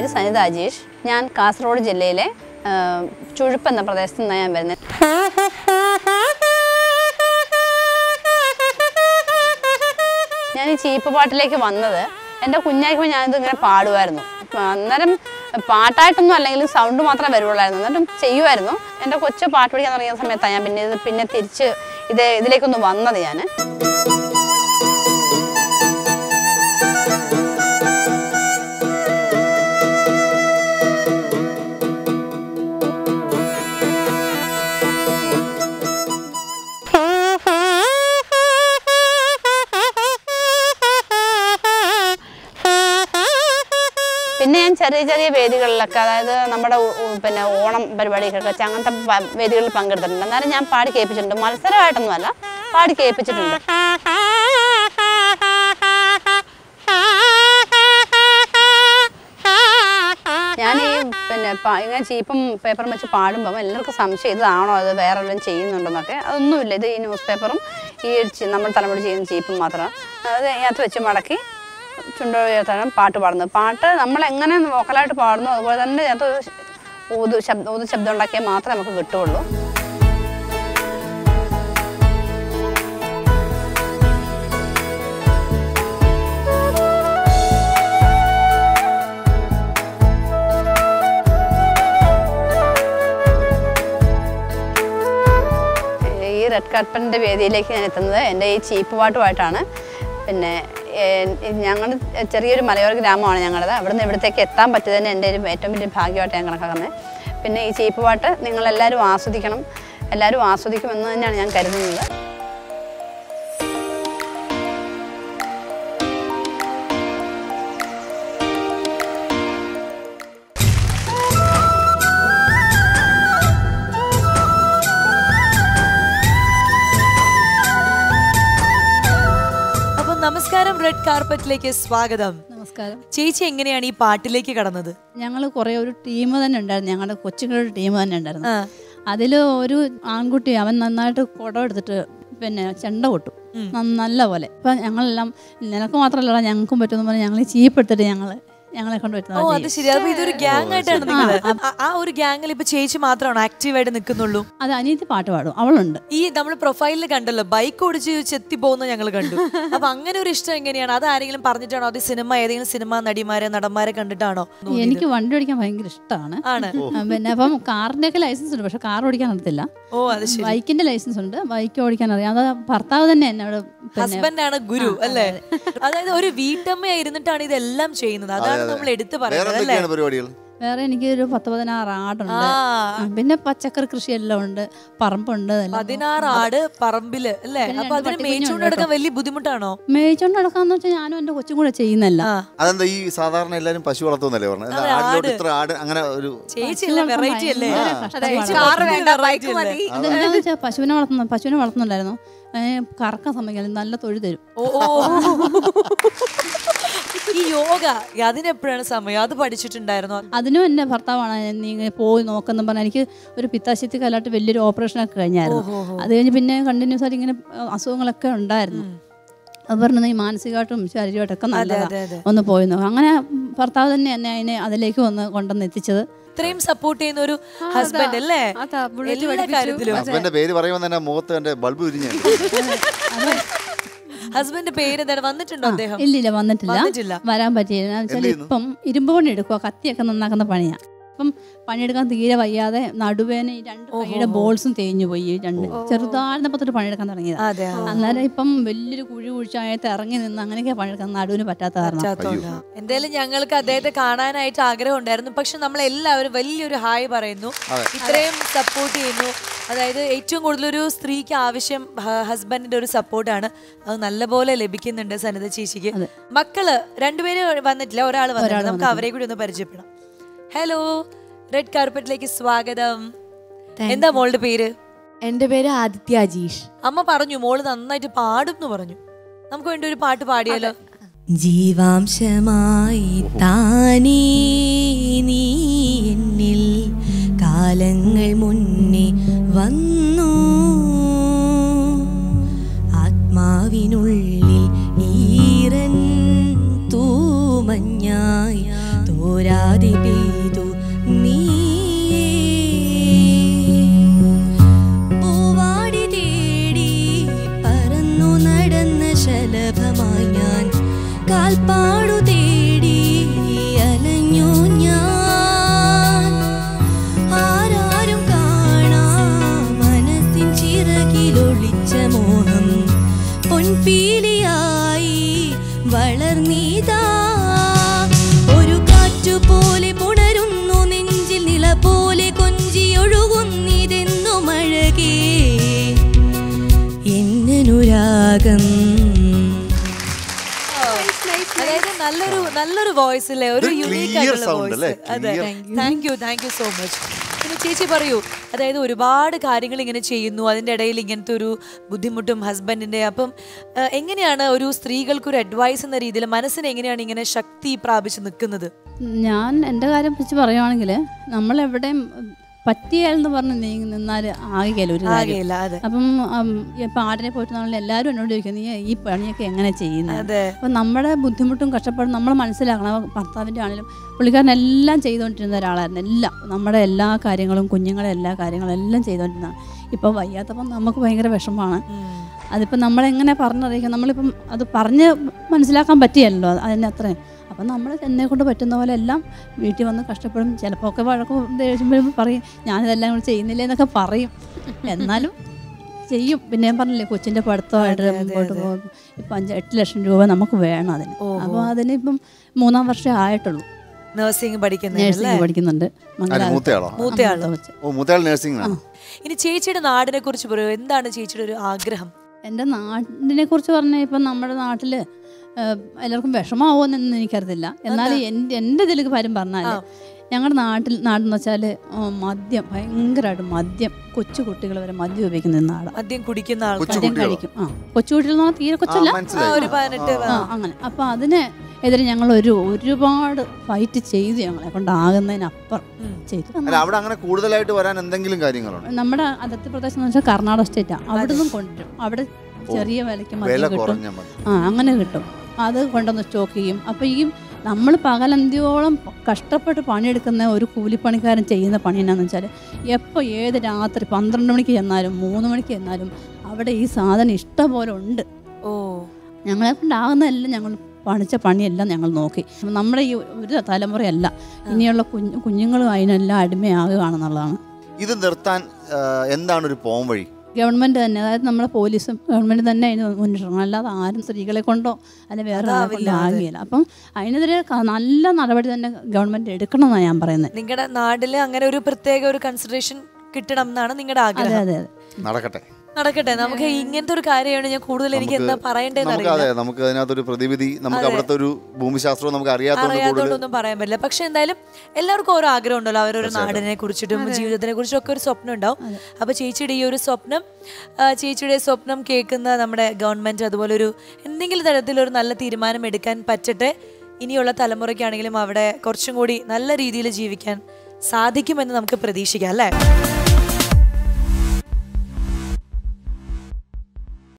പേര് സനിത അജീഷ് ഞാൻ കാസർഗോഡ് ജില്ലയിലെ ആ, ചുഴുപ്പ് എന്ന പ്രദേശത്ത് നിന്നാണ് ഞാൻ വരുന്നത് ഞാൻ ഈ ചീപ്പ് പാട്ടിലേക്ക് വന്നത് എൻ്റെ കുഞ്ഞായിക്കുമ്പോൾ ഞാനിത് ഇങ്ങനെ പാടുമായിരുന്നു അപ്പൊ അന്നേരം പാട്ടായിട്ടൊന്നും അല്ലെങ്കിലും സൗണ്ട് മാത്രമേ വരുള്ളായിരുന്നു എന്നിട്ടും ചെയ്യുമായിരുന്നു എൻ്റെ കൊച്ചു പാട്ട് പഠിക്കാൻ തുടങ്ങിയ സമയത്താണ് ഞാൻ പിന്നെ ഇത് പിന്നെ തിരിച്ച് ഇത് ഇതിലേക്കൊന്ന് വന്നത് ഞാൻ പിന്നെ ഞാൻ ചെറിയ ചെറിയ വേദികളിലൊക്കെ അതായത് നമ്മുടെ ഉ- ഉ- പിന്നെ ഓണം പരിപാടിക്കൊക്കെ വെച്ച് അങ്ങനത്തെ പ- വേദികളിൽ പങ്കെടുത്തിട്ടുണ്ട് അന്നേരം ഞാൻ പാടി കേൾപ്പിച്ചിട്ടുണ്ട് മത്സരമായിട്ടൊന്നുമല്ല പാടി കേൾപ്പിച്ചിട്ടുണ്ട് ഞാൻ ഈ പിന്നെ പ- ഇങ്ങനെ ചീപ്പും പേപ്പറും വെച്ച് പാടുമ്പോൾ എല്ലാവർക്കും സംശയം ഇതാണോ അത് വേറെ വല്ലതും ചെയ്യുന്നുണ്ടെന്നൊക്കെ അതൊന്നുമില്ല ഇത് ഈ ന്യൂസ് പേപ്പറും ഈ ചി- നമ്മൾ തലമുടി ചെയ്യുന്ന ചീപ്പും മാത്രം അത് അതിനകത്ത് വെച്ച് മടക്കി ചുണ്ടോയാണ് പാട്ട് പാടുന്നത് പാട്ട് നമ്മൾ എങ്ങനെ വോക്കലായിട്ട് പാടുന്നു അതുപോലെ തന്നെ അതിനകത്ത് ഊതു ശബ്ദം ഊതു ശബ്ദം ഉണ്ടാക്കിയാൽ മാത്രമേ നമുക്ക് കിട്ടുള്ളൂ ഈ റെഡ് കാർപ്പറ്റിൻ്റെ വേദിയിലേക്ക് ഞാൻ എത്തുന്നത് എൻ്റെ ഈ ചീപ്പ് പാട്ടുമായിട്ടാണ് പിന്നെ ഞങ്ങൾ ചെറിയൊരു മലയോര ഗ്രാമമാണ് ഞങ്ങളുടേത് അവിടുന്ന് ഇവിടത്തേക്ക് എത്താൻ പറ്റിയത് തന്നെ എൻ്റെ ഒരു ഏറ്റവും വലിയ ഭാഗ്യമായിട്ട് ഞാൻ കണക്കാക്കുന്നത് പിന്നെ ഈ ചീപ്പ് പാട്ട് നിങ്ങളെല്ലാവരും ആസ്വദിക്കണം എല്ലാവരും ആസ്വദിക്കുമെന്ന് തന്നെയാണ് ഞാൻ കരുതുന്നത് അപ്പൊ നമസ്കാരം റെഡ് കാർപ്പറ്റിലേക്ക് സ്വാഗതം നമസ്കാരം ചേച്ചി എങ്ങനെയാണ് ഈ പാട്ടിലേക്ക് കടന്നത് ഞങ്ങൾ കുറേ ഒരു ടീം തന്നെ ഉണ്ടായിരുന്നു ഞങ്ങളുടെ കൊച്ചുങ്ങളുടെ ടീം തന്നെ ഉണ്ടായിരുന്നു ആ. അതിൽ ഒരു ആൺകുട്ടി അവൻ നന്നായിട്ട് കുടം എടുത്തിട്ട് പിന്നെ ചെണ്ട കൊട്ടും നന്ന- നല്ല പോലെ അപ്പം ഞങ്ങളെല്ലാം നിനക്ക് മാത്രമല്ല ഞങ്ങൾക്കും പറ്റുമെന്ന് പറഞ്ഞ് ഞങ്ങൾ ചീപ്പെടുത്തിട്ട് ഞങ്ങൾ ഞങ്ങളെ കൊണ്ട് ഓ പറ്റുന്നത് അത് ശരി അപ്പൊ ഇതൊരു ഗ്യാങ് ആയിട്ടാണ് നിങ്ങൾ ആ ഒരു ഗ്യാങ്ങിൽ ഇപ്പൊ ചേച്ചി മാത്രമാണോ ആക്റ്റീവായിട്ട് നിൽക്കുന്നുള്ളൂ അത് അനിയത്തി പാട്ട് പാടും അവളുണ്ട് ഈ നമ്മൾ പ്രൊഫൈലിൽ കണ്ടല്ലോ ബൈക്ക് ഓടിച്ച് ചെത്തി പോകുന്ന ഞങ്ങൾ കണ്ടു അപ്പൊ അങ്ങനെ ഒരു ഇഷ്ടം എങ്ങനെയാണ് അത് ആരെങ്കിലും പറഞ്ഞിട്ടാണോ അത് സിനിമ ഏതെങ്കിലും സിനിമ നടിമാരെ നടന്മാരെ കണ്ടിട്ടാണോ എനിക്ക് വണ്ടി ഓടിക്കാൻ ഭയങ്കര ഇഷ്ടമാണ് ആണ് പിന്നെ അപ്പം കാറിന്റെ ഒക്കെ ലൈസൻസ് ഉണ്ട് പക്ഷെ കാർ ഓടിക്കാൻ അറിയത്തില്ല ഓ അത് ശരി ബൈക്കിന്റെ ലൈസൻസ് ഉണ്ട് ബൈക്ക് ഓടിക്കാൻ അറിയാം അത് ഭർത്താവ് തന്നെ എന്നോട് പിന്നെ ഹസ്ബൻഡ് ആണ് ഗുരു അല്ലേ അതായത് ഒരു വീട്ടമ്മയായിരുന്നിട്ടാണ് ഇതെല്ലാം ചെയ്യുന്നത് അതാണ് നമ്മൾ എടുത്തു വേറെ പറയുന്നത് അല്ലേ എന്തൊക്കെയാണ് പരിപാടികൾ വേറെ എനിക്ക് ഒരു പത്ത് പതിനാറ് ആടുണ്ട് ആ ആ, പിന്നെ പച്ചക്കറി കൃഷിയെല്ലാം ഉണ്ട് പറമ്പുണ്ട് എല്ലാം. പതിനാറ് ആട് പറമ്പില് അല്ലേ പിന്നെ അപ്പൊ രണ്ട് അതിന് പട്ടിക്കുഞ്ഞുണ്ട് മേയിച്ചുകൊണ്ട് നടക്കാൻ വലിയ ബുദ്ധിമുട്ടാണോ മേയിച്ചോണ്ട് നടക്കാന്ന് വെച്ചാൽ ഞാനും എന്റെ കൊച്ചും കൂടെ ചെയ്യുന്നല്ല ആ അതെന്താ ഈ സാധാരണ എല്ലാരും പശു വളർത്തുന്നല്ലേ പറഞ്ഞത് എന്താ അതെ, ആടിലോട്ട് ആട്. ഇത്ര ആട് അങ്ങനെ ഒരു ചേച്ചി അല്ലേ വെറൈറ്റി അല്ലേ ഭയങ്കര ആ. കഷ്ടപ്പാടാ. ചേച്ചി കാറ് വളർത്തുന്നത് വേണ്ട, variety ബൈക്ക് അല്ലേ? മതി. അതെന്താന്ന് വെച്ചാൽ പശുവിനെ വളർത്തുന്ന പശുവിനെ വളർത്തുന്നുണ്ടായിരുന്നു അതിന് കറക്കാൻ സമ്മതിക്കില്ല നല്ല തൊഴി തരും ഓ ഓ. ഈ യോഗ അതിനെപ്പോഴാണ് സമയം അത് പഠിച്ചിട്ടുണ്ടായിരുന്നോ അതിനും എൻ്റെ ഭർത്താവാണ് നീ ഇങ്ങനെ പോയി നോക്കുന്ന പറഞ്ഞാൽ എനിക്ക് ഒരു പിത്താശയത്തി കാലായിട്ട് വലിയൊരു ഓപ്പറേഷനൊക്കെ കഴിഞ്ഞായിരുന്നു അത് കഴിഞ്ഞ് പിന്നെ കണ്ടിന്യൂസ് ആയിട്ട് ഇങ്ങനെ അഹ് അസുഖങ്ങളൊക്കെ ഉണ്ടായിരുന്നു അത് പറഞ്ഞത് ഈ മാനസികമായിട്ടും ശാരീരികമായിട്ടൊക്കെ അതെ നല്ലതാണ് അതെ അതെ ഒന്ന് പോയി നോക്കാം അങ്ങനെ ഭർത്താവ് തന്നെ എന്നെ അതിനെ അതിലേക്ക് വന്ന് കൊണ്ടുവന്ന് എത്തിച്ചത് ഇത്രയും സപ്പോർട്ട് ചെയ്യുന്ന ഒരു ഹസ്ബൻഡ് അല്ലേ അതാ, വിളിച്ച് എല്ലാ പഠിപ്പിച്ചു. കാര്യത്തിലും ഹസ്ബൻഡിന്റെ പേര് പറയുമ്പോൾ തന്നെ മുഖത്ത് എന്റെ ബൾബ് വിരിഞ്ഞു ഹസ്ബൻഡ് പേര് എന്താണ് വന്നിട്ടുണ്ടോ അദ്ദേഹം ഇല്ലില്ല വന്നിട്ടില്ല വന്നിട്ടില്ല വരാൻ പറ്റിയില്ല എന്ന് വെച്ചാൽ ചെയ്യുന്നു? ഇപ്പം ഇരുമ്പ് പണി എടുക്കുക കത്തിയൊക്കെ നന്നാക്കുന്ന പണിയാ അപ്പം പണിയെടുക്കാൻ തീരെ വയ്യാതെ നടുവേന ഈ രണ്ട് കൈയുടെ ബോൾസും തേഞ്ഞു പോയി ഈ രണ്ട് ചെറുതായിരുന്നപ്പോൾ തൊട്ട് പണിയെടുക്കാൻ തുടങ്ങിയത് അതെ ആ. അന്നേരം ഇപ്പം വലിയൊരു കുഴി കുഴിച്ചായത്ത് ഇറങ്ങി നിന്ന് അങ്ങനെയൊക്കെ പണിയെടുക്കാൻ നടുവിന് പറ്റാത്ത കാരണം പറ്റാത്തോണ്ടാ. എന്തായാലും ഞങ്ങൾക്ക് അദ്ദേഹത്തെ കാണാനായിട്ട് ആഗ്രഹം ഉണ്ടായിരുന്നു പക്ഷെ നമ്മൾ എല്ലാവരും വലിയൊരു ഹായ് പറയുന്നു ഇത്രയും സപ്പോർട്ട് ചെയ്യുന്നു അതായത് ഏറ്റവും കൂടുതൽ ഒരു സ്ത്രീക്ക് ആവശ്യം ഹസ്ബൻഡിന്റെ ഒരു സപ്പോർട്ടാണ് അത് നല്ലപോലെ ലഭിക്കുന്നുണ്ട് സനിത ചേച്ചിക്ക് മക്കള് രണ്ടുപേര് വന്നിട്ടില്ല ഒരാൾ വന്നിട്ടില്ല നമുക്ക് അവരെ കൂടി ഒന്ന് പരിചയപ്പെടാം ഹലോ റെഡ് കാർപ്പറ്റിലേക്ക് സ്വാഗതം എന്താ മോളുടെ പേര് എന്റെ പേര് ആദിത്യ അജീഷ് അമ്മ പറഞ്ഞു മോള് നന്നായിട്ട് പാടും എന്ന് പറഞ്ഞു നമുക്ക് വേണ്ടി ഒരു പാട്ട് പാടിയാലോ ജീവാംശമായി താനേ നീ എന്നിൽ കാലങ്ങൾ മുന്നേ വന്നു ആത്മാവിനുള്ളിൽ ഈറൻ തൂമഞ്ഞായി തോരാതെ ഉള്ളിലൊളിച്ച മോഹം പൊൻപീലിയായി വളർന്നീതാ ഒരു കാറ്റുപോലെ പുണരുന്നു നെഞ്ചിൽ നില പോലെ കൊഞ്ചിയൊഴുകുന്നിതെന്നു മഴകേ എന്നനുരാഗം അതായത് നല്ലൊരു നല്ലൊരു വോയിസ് അല്ലേ ഒരു ഒരു യുണീക്ക് clear ആയിട്ടുള്ള sound വോയിസ് അല്ലേ? അതെ Clear. Thank you thank you so much പിന്നെ ചേച്ചി പറയൂ അതായത് ഒരുപാട് കാര്യങ്ങൾ ഇങ്ങനെ ചെയ്യുന്നു അതിൻ്റെ ഇടയിൽ ഇങ്ങനത്തെ ഒരു ബുദ്ധിമുട്ടും ഹസ്ബൻഡിന്റെ അപ്പം ആ, എങ്ങനെയാണ് ഒരു സ്ത്രീകൾക്ക് ഒരു അഡ്വൈസ് എന്ന രീതിയിൽ മനസ്സിന് എങ്ങനെയാണ് ഇങ്ങനെ ശക്തി പ്രാപിച്ച് നിൽക്കുന്നത് ഞാൻ എൻ്റെ കാര്യം വെച്ച് പറയുവാണെങ്കിൽ നമ്മളെവിടെയും പറ്റിയാലെന്ന് പറഞ്ഞ് നീങ്ങി നിന്നാൽ ആകെയല്ല ഒരു കാര്യം ആകെയില്ല അതെ അപ്പം ഉം, ഈ പാടിനെ പോയിട്ട് നമ്മൾ എല്ലാവരും എന്നോട് ചോദിക്കും നീ ഈ പണിയൊക്കെ എങ്ങനെ ചെയ്യുന്നത് അതെ അപ്പം നമ്മുടെ ബുദ്ധിമുട്ടും കഷ്ടപ്പാടും നമ്മൾ മനസ്സിലാക്കണം ഭർത്താവിൻ്റെ ആണെങ്കിലും പുള്ളിക്കാരൻ എല്ലാം ചെയ്തുകൊണ്ടിരുന്ന ഒരാളായിരുന്നു എല്ലാം നമ്മുടെ എല്ലാ കാര്യങ്ങളും കുഞ്ഞുങ്ങളെ എല്ലാ കാര്യങ്ങളും എല്ലാം ചെയ്തുകൊണ്ടിരുന്നതാണ് ഇപ്പോൾ വയ്യാത്തപ്പം നമുക്ക് ഭയങ്കര വിഷമമാണ് അതിപ്പോൾ നമ്മളെങ്ങനെ പറഞ്ഞറിയിക്കാം നമ്മളിപ്പം അത് പറഞ്ഞ് മനസ്സിലാക്കാൻ പറ്റിയല്ലോ അതിന് അത്രയും അപ്പം നമ്മൾ എന്നെ കൊണ്ട് പറ്റുന്ന പോലെ എല്ലാം വീട്ടിൽ വന്ന് കഷ്ടപ്പെടും ചിലപ്പോൾ ഒക്കെ വഴക്കും ദേഷ്യം വരുമ്പോൾ പറയും ഞാനിതെല്ലാം കൂടി ചെയ്യുന്നില്ല എന്നൊക്കെ പറയും എന്നാലും ചെയ്യും പിന്നെ ഞാൻ പറഞ്ഞില്ലേ കൊച്ചിൻ്റെ പഠിത്തമായിട്ട് മുമ്പോട്ട് പോകും ഇപ്പം അഞ്ച് എട്ട് ലക്ഷം രൂപ നമുക്ക് വേണം അതിന് അപ്പോൾ അതിന് ഇപ്പം മൂന്നാം വർഷം ആയിട്ടുള്ളൂ നഴ്സിംഗ് പഠിക്കുന്നത് നേഴ്സിംഗ് പഠിക്കുന്നുണ്ട് ആര് മൂത്തയാളോ മൂത്തയാള്. മൂത്ത കൊച്ച്. ഓ മൂത്തയാൾ നഴ്സിംഗ് ആണ് ഇനി ചേച്ചിയുടെ നാടിനെ കുറിച്ച് പറയൂ എന്താണ് ചേച്ചിയുടെ ഒരു ആഗ്രഹം എൻ്റെ നാടിനെ കുറിച്ച് പറഞ്ഞാൽ ഇപ്പം നമ്മുടെ നാട്ടിൽ എല്ലാവർക്കും വിഷമാവുമെന്നൊന്നും എനിക്കറിയത്തില്ല എന്നാലും എൻ്റെ എൻ്റെ ഇതിലേക്ക് കാര്യം പറഞ്ഞാൽ ഞങ്ങളുടെ നാട്ടിൽ നാടെന്ന് വെച്ചാൽ മദ്യം ഭയങ്കരമായിട്ട് മദ്യം കൊച്ചു കുട്ടികൾ വരെ മദ്യം ഉപയോഗിക്കുന്ന നാടാണ് മദ്യം കുടിക്കുന്ന ആൾക്കാർ കൊച്ചു മദ്യം കുട്ടികളോ? കഴിക്കും ആ കൊച്ചു കുട്ടികൾ എന്ന് പറഞ്ഞാൽ തീരെ ആ, കൊച്ചല്ല ആ, മനസ്സിലായി ഒരു പതിനെട്ട് ആ അങ്ങനെ അപ്പം അതിന് എതിരെ ഞങ്ങൾ ഒരു ഒരുപാട് ഫൈറ്റ് ചെയ്തു ഞങ്ങളെ കൊണ്ടാകുന്നതിനപ്പുറം ഉം. ചെയ്തു അല്ല അവിടെ അങ്ങനെ കൂടുതലായിട്ട് വരാൻ എന്തെങ്കിലും കാര്യങ്ങളുണ്ട് നമ്മുടെ അതിർത്തി പ്രദേശം എന്ന് വെച്ചാൽ കർണാടക സ്റ്റേറ്റാണ് അവിടെ നിന്നും കൊണ്ടുവരും അവിടെ ചെറിയ വിലയ്ക്ക് വില മദ്യം കിട്ടും കുറഞ്ഞ മതി ആ അങ്ങനെ കിട്ടും അത് കൊണ്ടുവന്ന് സ്റ്റോക്ക് ചെയ്യും അപ്പോൾ ഈ നമ്മൾ പകലന്തിയോളം കഷ്ടപ്പെട്ട് പണിയെടുക്കുന്ന ഒരു കൂലിപ്പണിക്കാരൻ ചെയ്യുന്ന പണി എന്നാന്ന് വെച്ചാൽ എപ്പോൾ ഏത് രാത്രി പന്ത്രണ്ട് മണിക്ക് ചെന്നാലും മൂന്ന് മണിക്ക് ചെന്നാലും അവിടെ ഈ സാധനം ഇഷ്ടം പോലെ ഉണ്ട് ഓ ഞങ്ങളെ കൊണ്ടാകുന്നതെല്ലാം ഞങ്ങൾ പണിച്ച പണിയെല്ലാം ഞങ്ങൾ നോക്കി നമ്മുടെ ഈ ഒരു തലമുറയല്ല ഇനിയുള്ള കുഞ്ഞു കുഞ്ഞുങ്ങളും അതിനെല്ലാം അടിമയാകുകയാണെന്നുള്ളതാണ് ഇത് നിർത്താൻ ആ, എന്താണ് ഒരു പോം വഴി ഗവൺമെൻറ് തന്നെ അതായത് നമ്മുടെ പോലീസും ഗവൺമെൻറ് തന്നെ അതിന് മുന്നിട്ടിറങ്ങണം അല്ലാതെ ആരും സ്ത്രീകളെ കൊണ്ടോ അല്ലെങ്കിൽ വേറെ ആളെ കൊണ്ടോ ആകുകയില്ല അപ്പം അതിനെതിരെ ക- നല്ല നടപടി തന്നെ ഗവൺമെൻറ് എടുക്കണമെന്നാണ് ഞാൻ പറയുന്നത് നിങ്ങളുടെ നാട്ടില് അങ്ങനെ ഒരു പ്രത്യേക ഒരു കൺസിഡറേഷൻ കിട്ടണം എന്നാണ് നിങ്ങളുടെ അതെ ആഗ്രഹം അതെ അതെ നടക്കട്ടെ നടക്കട്ടെ നമുക്ക് ഇങ്ങനത്തെ ഒരു കാര്യമാണ് ഞാൻ കൂടുതൽ എനിക്ക് എന്താ പറയണ്ടേന്ന് നമുക്ക് അറിയില്ല അതെ നമുക്ക് അതിനകത്തൊരു പ്രതിവിധി നമുക്ക് അവിടുത്തെ ഒരു ഭൂമിശാസ്ത്രവും നമുക്ക് അറിയാത്തതുകൊണ്ട് കൂടുതൽ അറിയാത്തോണ്ടൊന്നും പറയാൻ പറ്റില്ല പക്ഷെ എന്തായാലും എല്ലാവർക്കും ഓരോ ആഗ്രഹം ഉണ്ടല്ലോ അവരൊരു നാടിനെ കുറിച്ചിട്ടും ജീവിതത്തിനെ കുറിച്ചും ഒക്കെ ഒരു സ്വപ്നം ഉണ്ടാവും അപ്പൊ ചേച്ചിയുടെ ഈ ഒരു സ്വപ്നം ആ, ചേച്ചിയുടെ സ്വപ്നം കേൾക്കുന്ന നമ്മുടെ ഗവൺമെന്റ് അതുപോലെ ഒരു എന്തെങ്കിലും തരത്തിലൊരു നല്ല തീരുമാനം എടുക്കാൻ പറ്റട്ടെ ഇനിയുള്ള തലമുറയ്ക്കാണെങ്കിലും അവിടെ കുറച്ചും കൂടി നല്ല രീതിയിൽ ജീവിക്കാൻ സാധിക്കുമെന്ന് നമുക്ക് പ്രതീക്ഷിക്കാം അല്ലേ